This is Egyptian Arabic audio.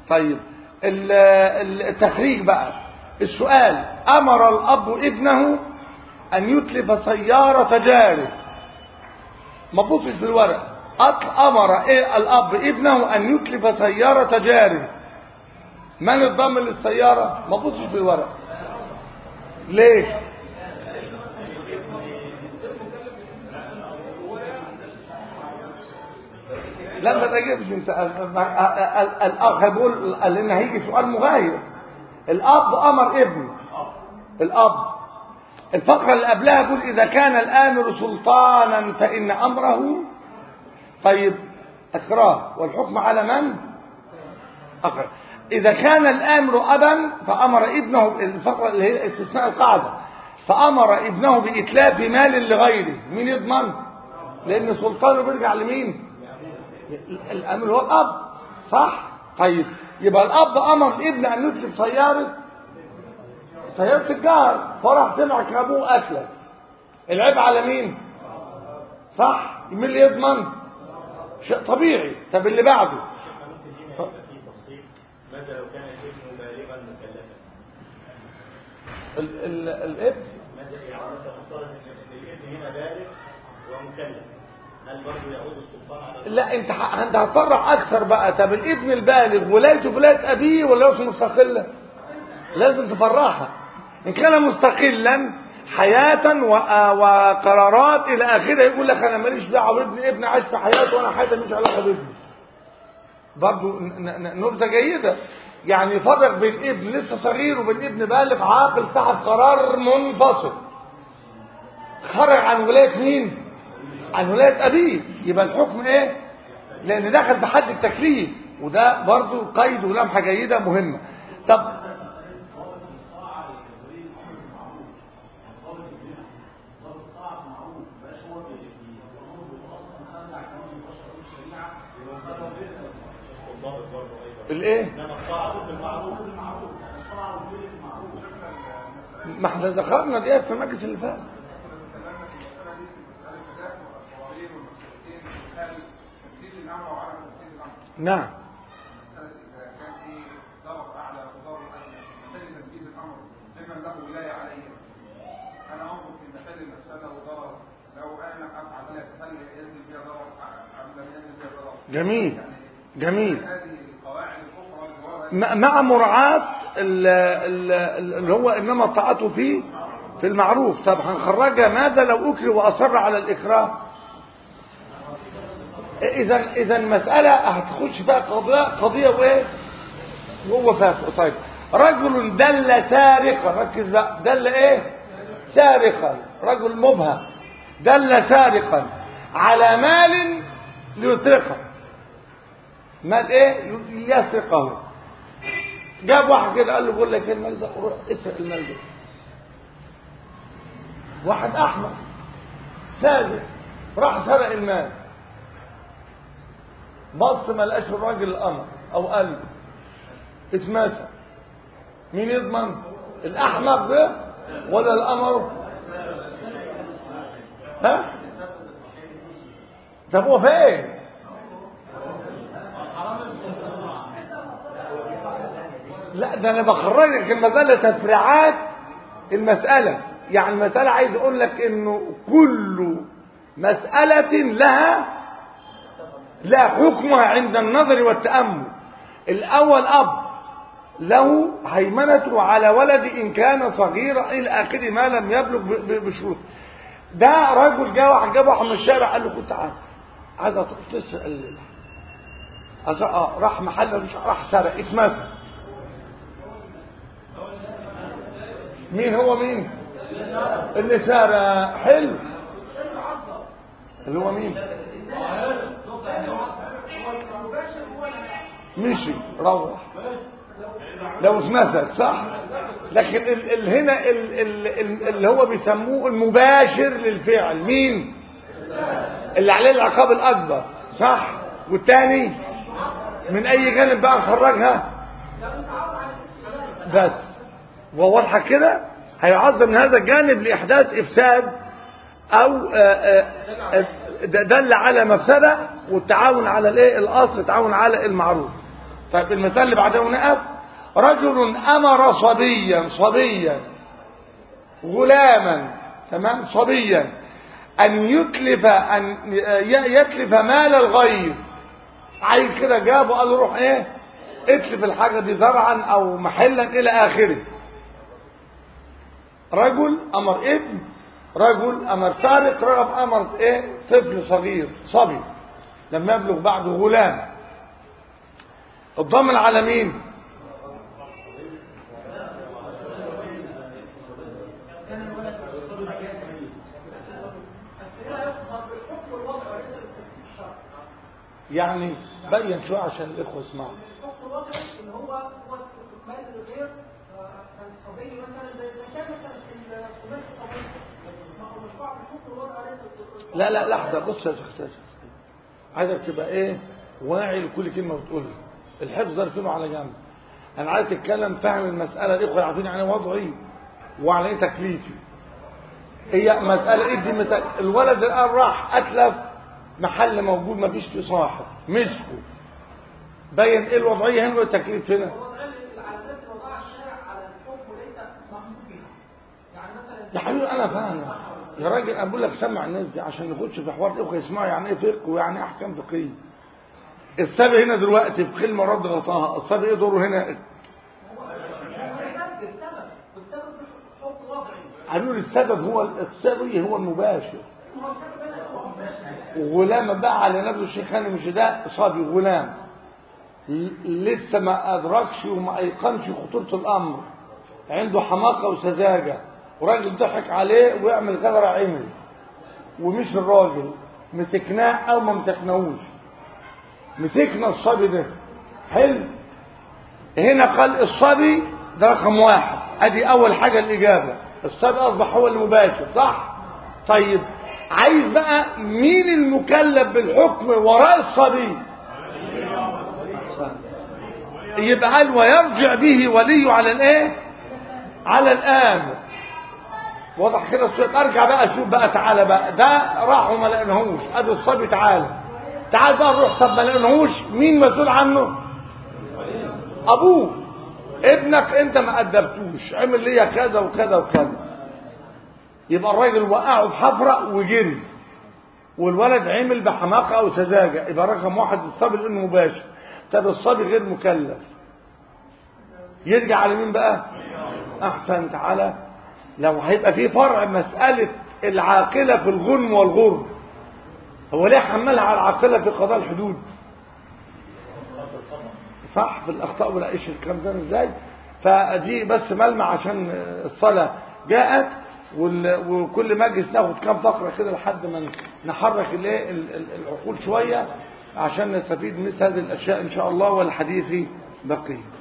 طيب ال- ال- التخريج بقى السؤال امر الاب ابنه ان يتلف سياره جاره ما بصش في الورق أط- امر إيه الاب ابنه ان يتلف سياره جاره من الضامن للسياره ما بصش في الورق ليه لا ما تجيبش انت ال- ال- الاخ بيقول لان هيجي سؤال مغاير الاب امر ابنه الاب الفقره اللي قبلها بيقول اذا كان الامر سلطانا فان امره طيب اكراه والحكم على من اكراه اذا كان الامر ابا فامر ابنه الفقره اللي هي استثناء القاعده فامر ابنه باتلاف مال لغيره مين يضمن لان سلطانه بيرجع لمين الامر هو الاب صح طيب يبقى الاب امر الابن ان يتلف سياره سياره الجار فراح سمع كابوه اكله العيب على مين صح مين اللي يضمن شيء طبيعي طب اللي بعده ممكن هنا في تفصيل ماذا لو كان الابن بالغا مكلفا ال- ال- الابن ماذا يعني مثلا افترض ان الابن هنا بالغ ومكلف هل برضه يعود السلطان على لا انت ح- انت هتفرع اكثر بقى طب الابن البالغ ولايته ولايه ابيه ولا ولايته مستقله لازم تفرعها ان كان مستقلا حياة و- وقرارات الى اخره يقول لك انا ماليش دعوه بابني ابني عايش في حياته وانا حياتي مش علاقه بابني برضه ن- ن- نبذه جيده يعني يفرق بين ابن لسه صغير وبين ابن بالغ عاقل صاحب قرار منفصل خرج عن ولايه مين عن ولايه ابيه يبقى الحكم ايه لان دخل في حد التكليف وده برضو قيد ولمحه جيده مهمه طب الضابط برضه ايضا الايه انما الطاعه بالمعروف ما احنا ذكرنا ديت في المجلس اللي فات نعم انا انظر في محل المساله وضرر لو انا افعل ذلك هل ينزل فيها ضرر ام لم ينزل فيها ضرر جميل جميل هذه القواعد الاخرى اللي وردت م- مع مراعاة ال- ال- اللي هو انما طاعته فيه في المعروف طب هنخرجها ماذا لو اكره واصر على الاكراه اذا اذا المساله هتخش بقى قضيه قضيه وايه وهو فاهم طيب رجل دل سارقا ركز بقى دل ايه سارقا رجل مبهم دل سارقا على مال ليسرقه مال ايه يسرقه جاب واحد كده قال له بقول لك إيه المال ده روح اسرق المال ده واحد احمق ساذج راح سرق المال بص ما لقاش الراجل الامر او قال له اتماسك مين يضمن الاحمق ده ولا الامر ها طب هو فين لا ده انا بخرجك المساله تفريعات المساله يعني المساله عايز اقول لك انه كل مساله لها لا حكمها عند النظر والتامل الاول اب له هيمنة على ولد إن كان صغيرا إلى آخر ما لم يبلغ ب- ب- بشروط ده رجل جه واحد جاب واحد من الشارع قال له خد تعالى عايز تروح تسرق ال- أس- آه، راح محل مش راح سرق اتمسك مين هو مين اللي سرق حلو اللي هو مين مشي روح لو اتمسك صح لكن ال ال هنا ال ال ال اللي هو بيسموه المباشر للفعل مين اللي عليه العقاب الاكبر صح والتاني من اي جانب بقى نخرجها بس وواضحه كده هيعظم من هذا الجانب لاحداث افساد او آه، آه، دل على مفسده والتعاون على الايه الاصل التعاون على المعروف طيب المثال اللي بعده نقف رجل امر صبيا صبيا غلاما تمام صبيا ان يتلف ان ي- يتلف مال الغير عايز كده جابه قال له روح ايه اتلف الحاجه دي زرعا او محلا الى اخره رجل امر ابن رجل امر سارق رغب امر ايه طفل صغير صبي لما يبلغ بعده غلام الضامن على مين يعني بين شويه عشان الاخوه يسمعوا الحكم الواقعي ان هو هو استكمال الغير الصبي مثلا زي زي كان مثلا في الخماس الصبي ما هو مشروع في الحكم الواقعي ليس لا لا لحظه بص يا شيخ ساجد عايزك تبقى ايه واعي لكل كلمه بتقولها الحفظ اركنه على جنب انا عايز تتكلم فاهم المساله الاخوه عارفين يعني وضعي وعلى ايه تكليفي هي مساله ادي مثال الولد الان راح اتلف محل موجود ما فيش فيه صاحب مسكه بين ايه الوضعيه هنا والتكليف هنا الوضع العلامات اللي وضعها الشارع على الحكم ليس مأمور بها يعني مثلا يا حبيبي انا فاهم يا راجل انا بقول لك سمع الناس دي عشان نخش في حوار الاخوه يسمعوا يعني ايه فقه ويعني ايه احكام فقهيه السبب هنا دلوقتي في كلمه رد غطاها السبب ايه دوره هنا هو السبب السبب والسبب في حكم وضعي هنقول السبب هو السبب هو المباشر ما هو السبب هنا هو مباشر وغلام بقى على نفسه الشيخاني مش ده صبي غلام ل- لسه ما ادركش وما ايقنش خطوره الامر عنده حماقه وسذاجه وراجل ضحك عليه ويعمل غدر عمل ومش الراجل مسكناه او ما مسكناهوش مسكنا الصبي ده حلو هنا قال الصبي ده رقم واحد ادي اول حاجه الاجابه الصبي اصبح هو المباشر صح طيب عايز بقى مين المكلف بالحكم وراء الصبي يبقى قال ويرجع به ولي على الايه على الامر واضح كده الصوت ارجع بقى اشوف بقى تعالى بقى ده راح وما لقيناهوش ادي الصبي تعالى تعال بقى نروح طب ما لقيناهوش مين مسؤول عنه ابوه ابنك انت ما ادبتوش عمل ليا كذا وكذا وكذا يبقى الراجل وقعه في حفره وجري والولد عمل بحماقه او سذاجه يبقى رقم واحد الصبي لانه مباشر طب الصبي غير مكلف يرجع على مين بقى احسن تعالى لو هيبقى في فرع مساله العاقله في الغنم والغرب هو ليه حملها على العاقله في قضاء الحدود صح في الاخطاء ولا ايش الكلام ده ازاي فدي بس ملمع عشان الصلاه جاءت وال- وكل مجلس ناخد كام فقره كده لحد ما نحرك الايه ال- ال- العقول شويه عشان نستفيد من مثل هذه الاشياء ان شاء الله والحديث بقيه